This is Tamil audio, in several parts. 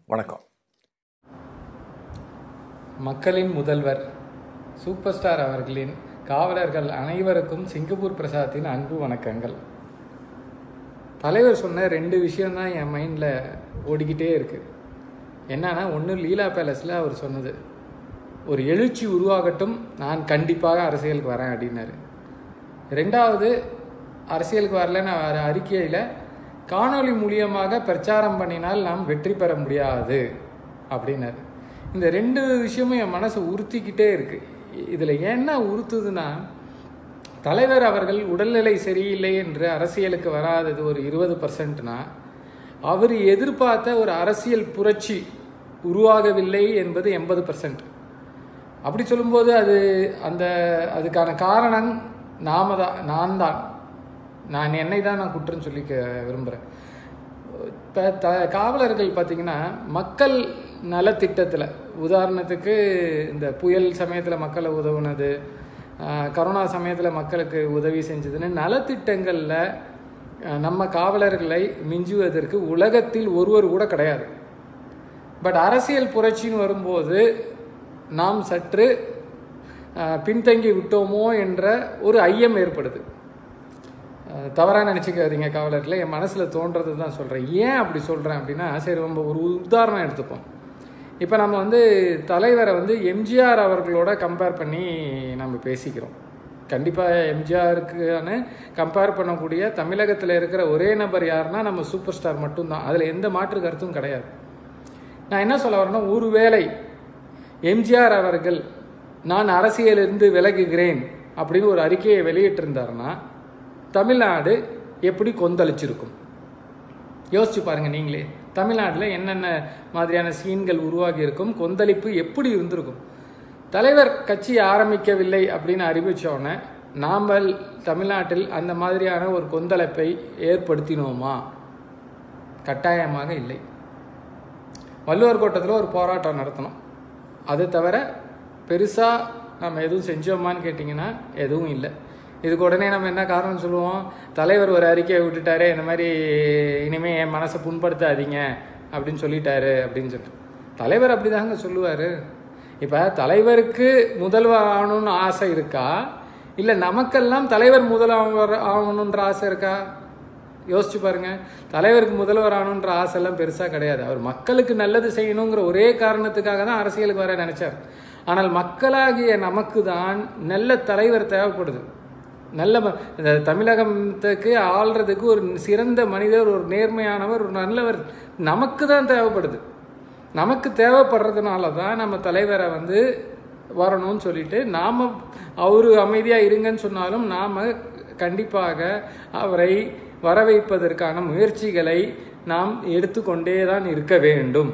வணக்கம் மக்களின் முதல்வர் சூப்பர் ஸ்டார் அவர்களின் காவலர்கள் அனைவருக்கும் சிங்கப்பூர் பிரசாத்தின் அன்பு வணக்கங்கள் தலைவர் சொன்ன ரெண்டு விஷயம்தான் என் மைண்டில் ஓடிக்கிட்டே இருக்கு என்னன்னா ஒன்று லீலா பேலஸில் அவர் சொன்னது ஒரு எழுச்சி உருவாகட்டும் நான் கண்டிப்பாக அரசியலுக்கு வரேன் அப்படின்னாரு ரெண்டாவது அரசியலுக்கு வரல நான் வர அறிக்கையில் காணொளி மூலியமாக பிரச்சாரம் பண்ணினால் நாம் வெற்றி பெற முடியாது அப்படின்னாரு இந்த ரெண்டு விஷயமும் என் மனசை உறுத்திக்கிட்டே இருக்கு இதில் என்ன உறுத்துதுன்னா தலைவர் அவர்கள் உடல்நிலை சரியில்லை என்று அரசியலுக்கு வராதது ஒரு இருபது பர்சன்ட்னா அவர் எதிர்பார்த்த ஒரு அரசியல் புரட்சி உருவாகவில்லை என்பது எண்பது பர்சன்ட் அப்படி சொல்லும்போது அது அந்த அதுக்கான காரணம் நாம தான் நான் தான் நான் என்னை தான் நான் குற்றம் சொல்லிக்க விரும்புகிறேன் இப்போ த காவலர்கள் பார்த்தீங்கன்னா மக்கள் நலத்திட்டத்தில் உதாரணத்துக்கு இந்த புயல் சமயத்தில் மக்களை உதவுனது ஆஹ், கரோனா சமயத்தில் மக்களுக்கு உதவி செஞ்சதுன்னு நலத்திட்டங்களில் ஆஹ், நம்ம காவலர்களை மிஞ்சுவதற்கு உலகத்தில் ஒருவர் கூட கிடையாது பட் அரசியல் புரட்சின்னு வரும்போது நாம் சற்று ஆஹ், பின்தங்கி விட்டோமோ என்ற ஒரு ஐயம் ஏற்படுது தவறாக நினச்சிக்காதீங்க காவலர்களை என் மனசில் தோன்றது தான் சொல்கிறேன் ஏன் அப்படி சொல்கிறேன் அப்படின்னா சரி நம்ம ஒரு உதாரணம் எடுத்துப்போம் இப்போ நம்ம வந்து தலைவரை வந்து எம்ஜிஆர் அவர்களோட கம்பேர் பண்ணி நம்ம பேசிக்கிறோம் கண்டிப்பாக எம்ஜிஆருக்கான கம்பேர் பண்ணக்கூடிய தமிழகத்தில் இருக்கிற ஒரே நபர் யாருன்னா நம்ம சூப்பர் ஸ்டார் மட்டும்தான் அதில் எந்த மாற்று கருத்தும் கிடையாது நான் என்ன சொல்ல வரேன்னா ஒருவேளை எம்ஜிஆர் அவர்கள் நான் அரசியலிருந்து விலகுகிறேன் அப்படின்னு ஒரு அறிக்கையை வெளியிட்டிருந்தாருன்னா தமிழ்நாடு எப்படி கொந்தளிச்சிருக்கும் யோசிச்சு பாருங்க நீங்களே தமிழ்நாட்டில் என்னென்ன மாதிரியான சீன்கள் உருவாகி இருக்கும் கொந்தளிப்பு எப்படி இருந்திருக்கும் தலைவர் கட்சி ஆரம்பிக்கவில்லை அப்படின்னு அறிவிச்சோன்னே நாமல் தமிழ்நாட்டில் அந்த மாதிரியான ஒரு கொந்தளிப்பை ஏற்படுத்தினோமா கட்டாயமாக இல்லை வள்ளுவர் கோட்டத்தில் ஒரு போராட்டம் நடத்தணும் அது தவிர பெருசாக நம்ம எதுவும் செஞ்சோமான்னு கேட்டிங்கன்னா எதுவும் இல்லை இதுக்கு உடனே நம்ம என்ன காரணம் சொல்லுவோம் தலைவர் ஒரு அறிக்கையை விட்டுட்டாரு இந்த மாதிரி இனிமே என் மனசை புண்படுத்தாதீங்க அப்படின்னு சொல்லிட்டாரு அப்படின்னு சொல்லிட்டு தலைவர் அப்படிதாங்க சொல்லுவார் இப்போ தலைவருக்கு முதல்வர் ஆகணும்னு ஆசை இருக்கா இல்லை நமக்கெல்லாம் தலைவர் முதல்வர் ஆகணுன்ற ஆசை இருக்கா யோசிச்சு பாருங்க தலைவருக்கு முதல்வர் ஆகணுன்ற ஆசைலாம் பெருசாக கிடையாது அவர் மக்களுக்கு நல்லது செய்யணுங்கிற ஒரே காரணத்துக்காக தான் அரசியலுக்கு வர நினைச்சார் ஆனால் மக்களாகிய நமக்கு தான் நல்ல தலைவர் தேவைப்படுது நல்ல ம- இந்த தமிழகத்துக்கு ஆள்றதுக்கு ஒரு சிறந்த மனிதர் ஒரு நேர்மையானவர் ஒரு நல்லவர் நமக்கு தான் தேவைப்படுது நமக்கு தேவைப்படுறதுனால தான் நம்ம தலைவரை வந்து வரணும்னு சொல்லிட்டு நாம் அவரு அமைதியாக இருங்கன்னு சொன்னாலும் நாம் கண்டிப்பாக அவரை வர வைப்பதற்கான முயற்சிகளை நாம் எடுத்துக்கொண்டே தான் இருக்க வேண்டும்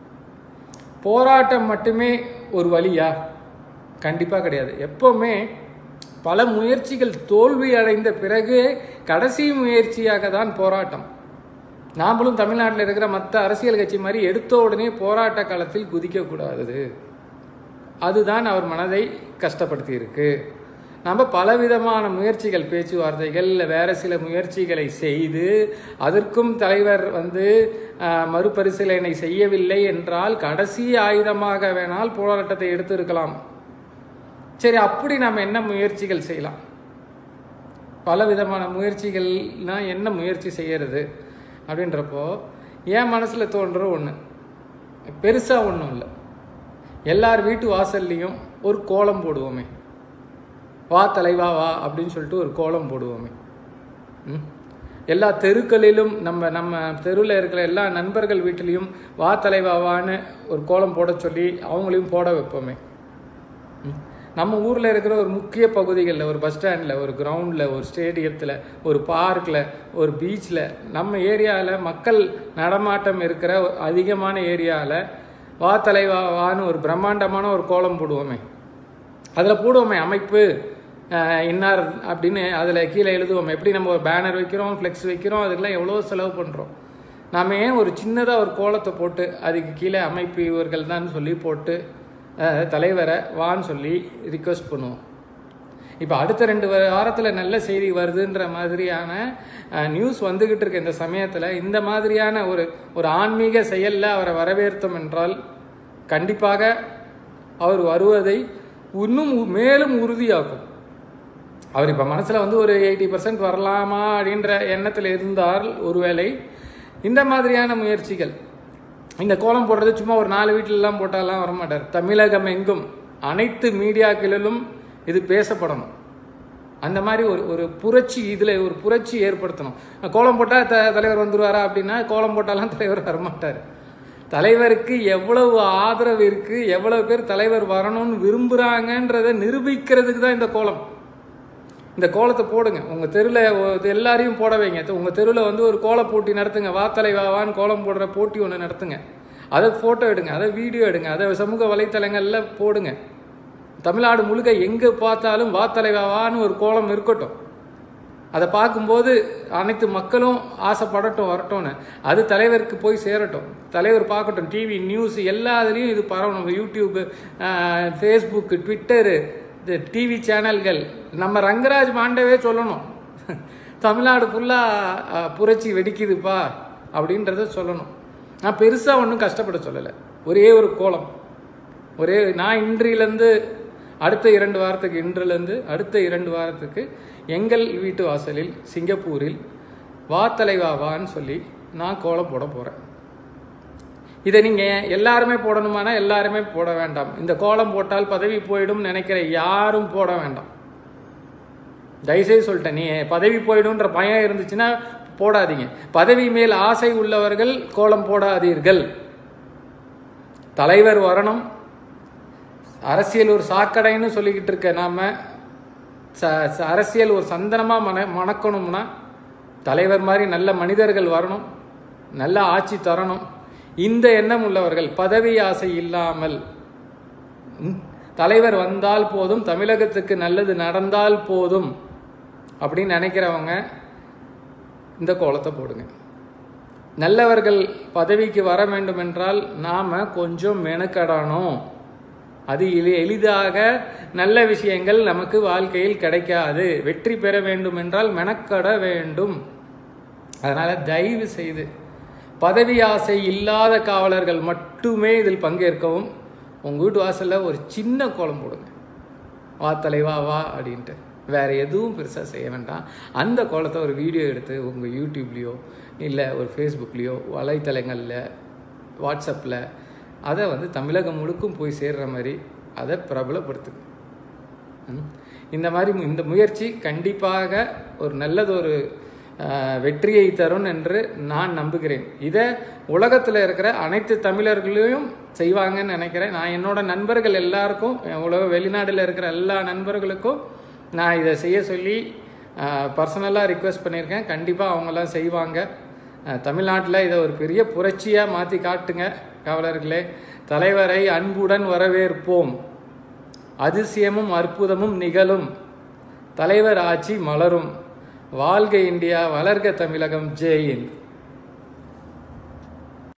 போராட்டம் மட்டுமே ஒரு வழியா கண்டிப்பாக கிடையாது எப்போவுமே பல முயற்சிகள் தோல்வி அடைந்த பிறகு கடைசி முயற்சியாக தான் போராட்டம் நாமளும் தமிழ்நாட்டில் இருக்கிற மற்ற அரசியல் கட்சி மாதிரி எடுத்த உடனே போராட்ட காலத்தில் குதிக்கக்கூடாது அதுதான் அவர் மனதை கஷ்டப்படுத்தி இருக்கு நம்ம பலவிதமான முயற்சிகள் பேச்சுவார்த்தைகள் இல்லை வேற சில முயற்சிகளை செய்து அதற்கும் தலைவர் வந்து ஆஹ், மறுபரிசீலனை செய்யவில்லை என்றால் கடைசி ஆயுதமாக வேணால் போராட்டத்தை எடுத்திருக்கலாம் சரி அப்படி நம்ம என்ன முயற்சிகள் செய்யலாம் பல விதமான முயற்சிகள்னா என்ன முயற்சி செய்யறது அப்படின்றப்போ என் மனசில் தோன்ற ஒன்று பெருசாக ஒன்றும் இல்லை எல்லார் வீட்டு வாசல்லையும் ஒரு கோலம் போடுவோமே வா தலைவா வா அப்படின்னு சொல்லிட்டு ஒரு கோலம் போடுவோமே ம்? எல்லா தெருக்களிலும் நம்ம நம்ம தெருவில் இருக்கிற எல்லா நண்பர்கள் வீட்டிலையும் வா தலைவா வான்னு ஒரு கோலம் போட சொல்லி அவங்களையும் போட வைப்போமே ம். நம்ம ஊரில் இருக்கிற ஒரு முக்கிய பகுதிகளில் ஒரு பஸ் ஸ்டாண்டில் ஒரு கிரவுண்டில் ஒரு ஸ்டேடியத்தில் ஒரு பார்க்கில் ஒரு பீச்சில் நம்ம ஏரியாவில் மக்கள் நடமாட்டம் இருக்கிற ஒரு அதிகமான ஏரியாவில் வா தலைவா வான்னு ஒரு பிரம்மாண்டமான ஒரு கோலம் போடுவோமே அதில் போடுவோமே அமைப்பு அஹ், இன்னார் அப்படின்னு அதில் கீழே எழுதுவோம் எப்படி நம்ம ஒரு பேனர் வைக்கிறோம் ஃப்ளெக்ஸ் வைக்கிறோம் அதுக்கெல்லாம் எவ்வளோ செலவு பண்ணுறோம் நாம ஏன் ஒரு சின்னதாக ஒரு கோலத்தை போட்டு அதுக்கு கீழே அமைப்பு இவர்கள் தான் சொல்லி போட்டு அஹ், தலைவரை வான்னு சொல்லி ரிக்வெஸ்ட் பண்ணுவோம் இப்போ அடுத்த ரெண்டு வாரத்தில் நல்ல செய்தி வருதுன்ற மாதிரியான நியூஸ் வந்துகிட்டு இருக்க இந்த சமயத்தில் இந்த மாதிரியான ஒரு ஒரு ஆன்மீக செயலில் அவரை வரவேற்றோம் என்றால் கண்டிப்பாக அவர் வருவதை இன்னும் உ- மேலும் உறுதியாக்கும் அவர் இப்போ மனசில் வந்து ஒரு எயிட்டி பர்சன்ட் வரலாமா அப்படின்ற எண்ணத்தில் இருந்தால் ஒருவேளை இந்த மாதிரியான முயற்சிகள் இந்த கோலம் போடுறது சும்மா ஒரு நாலு வீட்டிலலாம் போட்டாலாம் வரமாட்டார் தமிழகம் எங்கும் அனைத்து மீடியாக்களிலும் இது பேசப்படணும் அந்த மாதிரி ஒரு ஒரு புரட்சி இதில் ஒரு புரட்சி ஏற்படுத்தணும் கோலம் போட்டால் த தலைவர் வந்துருவாரா அப்படின்னா கோலம் போட்டாலாம் தலைவர் வரமாட்டார் தலைவருக்கு எவ்வளவு ஆதரவு இருக்கு எவ்வளவு பேர் தலைவர் வரணும்னு விரும்புறாங்கன்றதை நிரூபிக்கிறதுக்கு தான் இந்த கோலம் இந்த கோலத்தை போடுங்க உங்க தெருவில் எல்லாரையும் போட வைங்க உங்க தெருவில் வந்து ஒரு கோல போட்டி நடத்துங்க வா தலைவா வான்னு கோலம் போடுற போட்டி ஒன்று நடத்துங்க அதை ஃபோட்டோ எடுங்க அதை வீடியோ எடுங்க அதை சமூக வலைத்தளங்கள்ல போடுங்க தமிழ்நாடு முழுக்க எங்கே பார்த்தாலும் வா தலைவா வான்னு ஒரு கோலம் இருக்கட்டும் அதை பார்க்கும்போது அனைத்து மக்களும் ஆசைப்படட்டும் வரட்டும்னு அது தலைவருக்கு போய் சேரட்டும் தலைவர் பார்க்கட்டும் டிவி நியூஸ் எல்லாத்துலேயும் இது பரவணும் யூடியூப்பு ஃபேஸ்புக்கு ட்விட்டரு இந்த டிவி சேனல்கள் நம்ம ரங்கராஜ் மாண்டவே சொல்லணும் தமிழ்நாடு ஃபுல்லாக புரட்சி வெடிக்குதுப்பா அப்படின்றத சொல்லணும் நான் பெருசாக ஒன்றும் கஷ்டப்பட சொல்லலை ஒரே ஒரு கோலம் ஒரே நான் இன்றிலேருந்து அடுத்த இரண்டு வாரத்துக்கு இன்றிலேருந்து அடுத்த இரண்டு வாரத்துக்கு எங்கள் வீட்டு வாசலில் சிங்கப்பூரில் வா தலைவா வான்னு சொல்லி நான் கோலம் போட போகிறேன் இதை நீங்கள் எல்லாருமே போடணுமானா எல்லாருமே போட வேண்டாம் இந்த கோலம் போட்டால் பதவி போயிடும் நினைக்கிற யாரும் போட வேண்டாம் தயவுசெய்து சொல்லிட்டேன் நீ பதவி போயிடும்ன்ற பயம் இருந்துச்சுன்னா போடாதீங்க பதவி மேல் ஆசை உள்ளவர்கள் கோலம் போடாதீர்கள் தலைவர் வரணும் அரசியல் ஒரு சாக்கடைன்னு சொல்லிக்கிட்டு இருக்க நாம ச- ச- அரசியல் ஒரு சந்தனமா மன மணக்கணும்னா தலைவர் மாதிரி நல்ல மனிதர்கள் வரணும் நல்ல ஆட்சி தரணும் இந்த எண்ணம் உள்ளவர்கள் பதவி ஆசை இல்லாமல் ம், தலைவர் வந்தால் போதும் தமிழகத்துக்கு நல்லது நடந்தால் போதும் அப்படின்னு நினைக்கிறவங்க இந்த கோலத்தை போடுங்க நல்லவர்கள் பதவிக்கு வர வேண்டும் என்றால் நாம கொஞ்சம் மெனக்கடணும் அது எளி- எளிதாக நல்ல விஷயங்கள் நமக்கு வாழ்க்கையில் கிடைக்காது வெற்றி பெற வேண்டும் என்றால் மெனக்கட வேண்டும் அதனால தயவு செய்து பதவி ஆசை இல்லாத காவலர்கள் மட்டுமே இதில் பங்கேற்கவும் உங்க வீட்டு வாசல்ல ஒரு சின்ன கோலம் போடுங்க வா தலைவா வா அப்படின்ட்டு வேற எதுவும் பெருசாக செய்ய வேண்டாம் அந்த கோலத்தை ஒரு வீடியோ எடுத்து உங்கள் யூடியூப்லேயோ இல்லை ஒரு ஃபேஸ்புக்லேயோ வலைத்தளங்களில் வாட்ஸ்அப்பில் அதை வந்து தமிழகம் முழுக்கும் போய் சேர்ற மாதிரி அதை பிரபலப்படுத்துங்க ம். இந்த மாதிரி மு- இந்த முயற்சி கண்டிப்பாக ஒரு நல்லதொரு ஆஹ், வெற்றியை தரும் என்று நான் நம்புகிறேன் இதை உலகத்தில் இருக்கிற அனைத்து தமிழர்களையும் செய்வாங்கன்னு நினைக்கிறேன் நான் என்னோட நண்பர்கள் எல்லாருக்கும் என் உலக வெளிநாட்டில் இருக்கிற எல்லா நண்பர்களுக்கும் நான் இதை செய்ய சொல்லி பர்சனலாக ரிக்வெஸ்ட் பண்ணியிருக்கேன் கண்டிப்பாக அவங்கெல்லாம் செய்வாங்க தமிழ்நாட்டில் இதை ஒரு பெரிய புரட்சியாக மாற்றி காட்டுங்க காவலர்களே தலைவரை அன்புடன் வரவேற்போம் அதிசயமும் அற்புதமும் நிகழும் தலைவர் ஆட்சி மலரும் வாழ்க இந்தியா வளர்க தமிழகம் ஜெய் ஹிந்த்